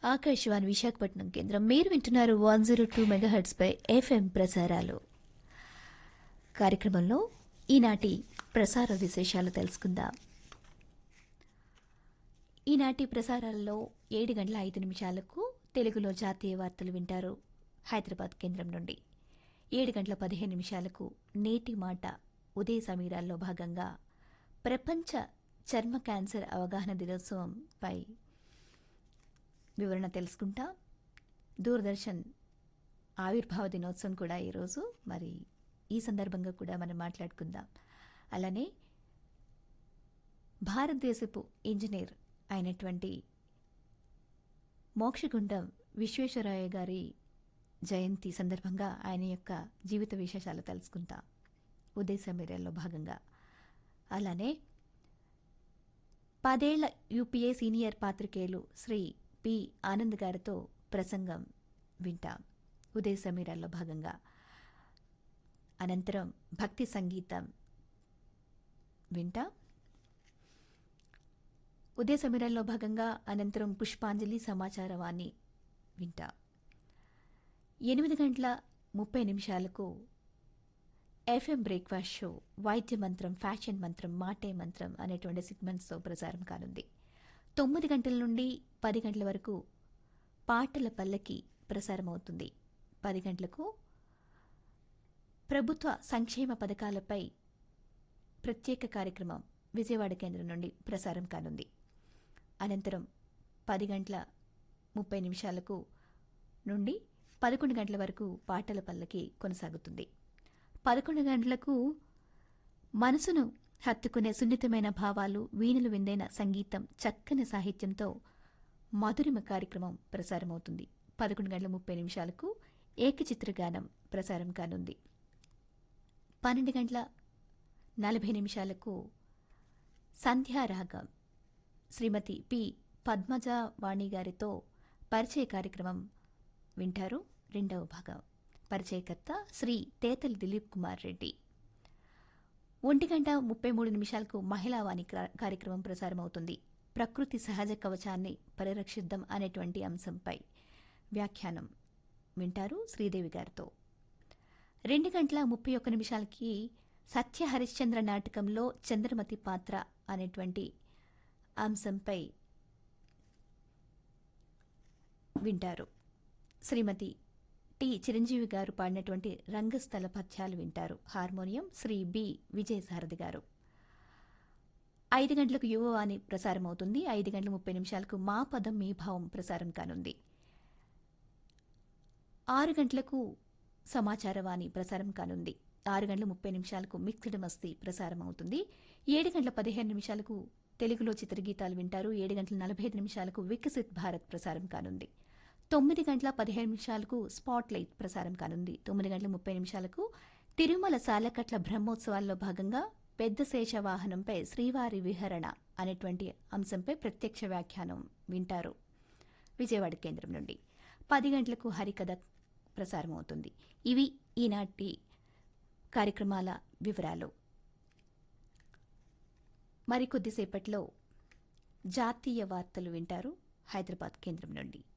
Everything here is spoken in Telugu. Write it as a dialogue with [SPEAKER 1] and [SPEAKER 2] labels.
[SPEAKER 1] ఆకాశవాణి విశాఖపట్నం కేంద్రం మీరు వింటున్నారు వన్ జీరో టూ మెగాహెడ్స్ పై ఎఫ్ఎం ప్రసారాలు కార్యక్రమంలో ఈనాటి ప్రసార విశేషాలు తెలుసుకుందాం ఈనాటి ప్రసారాల్లో ఏడు గంటల ఐదు నిమిషాలకు తెలుగులో జాతీయ వార్తలు వింటారు హైదరాబాద్ కేంద్రం నుండి ఏడు గంటల పదిహేను నిమిషాలకు నేటి మాట ఉదయ సమీరాల్లో భాగంగా ప్రపంచ చర్మ క్యాన్సర్ అవగాహన దినోత్సవంపై వివరణ తెలుసుకుంటా దూరదర్శన్ ఆవిర్భావ దినోత్సవం కూడా ఈరోజు మరి ఈ సందర్భంగా కూడా మనం మాట్లాడుకుందాం అలానే భారతదేశపు ఇంజనీర్ అయినటువంటి మోక్షగుండం విశ్వేశ్వరయ్య గారి జయంతి సందర్భంగా ఆయన యొక్క జీవిత విశేషాలు తెలుసుకుంటాం ఉదయ సమీరంలో భాగంగా అలానే పదేళ్ల యూపీఏ సీనియర్ పాత్రికేయులు శ్రీ పి ఆనంద్ గారితో ప్రసంగం వింటాం ఉదయ సమీరాల్లో భాగంగా అనంతరం భక్తి సంగీతం వింటాం ఉదయ సమీరాల్లో భాగంగా అనంతరం పుష్పాంజలి సమాచారవాణి వింటాం ఎనిమిది గంటల ముప్పై నిమిషాలకు ఎఫ్ఎం బ్రేక్ఫాస్ట్ షో వైద్య మంత్రం ఫ్యాషన్ మంత్రం మాటే మంత్రం అనేటువంటి సిగ్మెంట్స్తో ప్రసారం కానుంది తొమ్మిది గంటల నుండి పది గంటల వరకు పాటల పల్లకి ప్రసారం అవుతుంది పది గంటలకు ప్రభుత్వ సంక్షేమ పథకాలపై ప్రత్యేక కార్యక్రమం విజయవాడ కేంద్రం నుండి ప్రసారం కానుంది అనంతరం పది గంటల ముప్పై నిమిషాలకు నుండి పదకొండు గంటల వరకు పాటల పల్లకి కొనసాగుతుంది పదకొండు గంటలకు మనసును హత్తుకునే సున్నితమైన భావాలు వీణులు విందైన సంగీతం చక్కని సాహిత్యంతో మధురిమ కార్యక్రమం ప్రసారమవుతుంది పదకొండు గంటల ముప్పై నిమిషాలకు ఏకచిత్రగానం ప్రసారం కానుంది పన్నెండు గంటల నలభై నిమిషాలకు సంధ్యారాగం శ్రీమతి పి పద్మజావాణి గారితో పరిచయ కార్యక్రమం వింటారు రెండవ భాగం పరిచయకర్త శ్రీ తేతలి దిలీప్ కుమార్ రెడ్డి ఒంటి గంట ముప్పై మూడు నిమిషాలకు మహిళావాణి క్రా- కార్యక్రమం ప్రసారమవుతుంది ప్రకృతి సహజ కవచాన్ని పరిరక్షిద్దాం అనేటువంటి అంశంపై వ్యాఖ్యానం వింటారు శ్రీదేవి గారితో రెండు గంటల ముప్పై ఒక్క నిమిషాలకి సత్య హరిశ్చంద్ర నాటకంలో చంద్రమతి పాత్ర అనేటువంటి అంశంపై వింటారు శ్రీమతి టి చిరంజీవి గారు పాడినటువంటి రంగస్థల పద్యాలు వింటారు హార్మోనియం శ్రీ బి విజయసారథి గారు ఐదు గంటలకు యువవాణి ప్రసారం అవుతుంది ఐదు గంటల ముప్పై నిమిషాలకు మా పదం మీ భావం ప్రసారం కానుంది ఆరు గంటలకు సమాచారవాణి ప్రసారం కానుంది ఆరు గంటల ముప్పై నిమిషాలకు మిక్స్డ్ మస్తీ ప్రసారం అవుతుంది ఏడు గంటల పదిహేను నిమిషాలకు తెలుగులో చిత్రగీతాలు వింటారు ఏడు గంటల నలభై ఐదు నిమిషాలకు వికసిత్ భారత్ ప్రసారం కానుంది తొమ్మిది గంటల పదిహేను నిమిషాలకు స్పాట్ లైట్ ప్రసారం కానుంది తొమ్మిది గంటల ముప్పై నిమిషాలకు తిరుమల సాలకట్ల బ్రహ్మోత్సవాల్లో భాగంగా పెద్ద శేష వాహనంపై శ్రీవారి విహరణ అనేటువంటి అంశంపై ప్రత్యక్ష వ్యాఖ్యానం వింటారు విజయవాడ కేంద్రం నుండి పది గంటలకు హరికథ ప్రసారం అవుతుంది ఇవి ఈనాటి కార్యక్రమాల వివరాలు మరికొద్దిసేపట్లో జాతీయ వార్తలు వింటారు హైదరాబాద్ కేంద్రం నుండి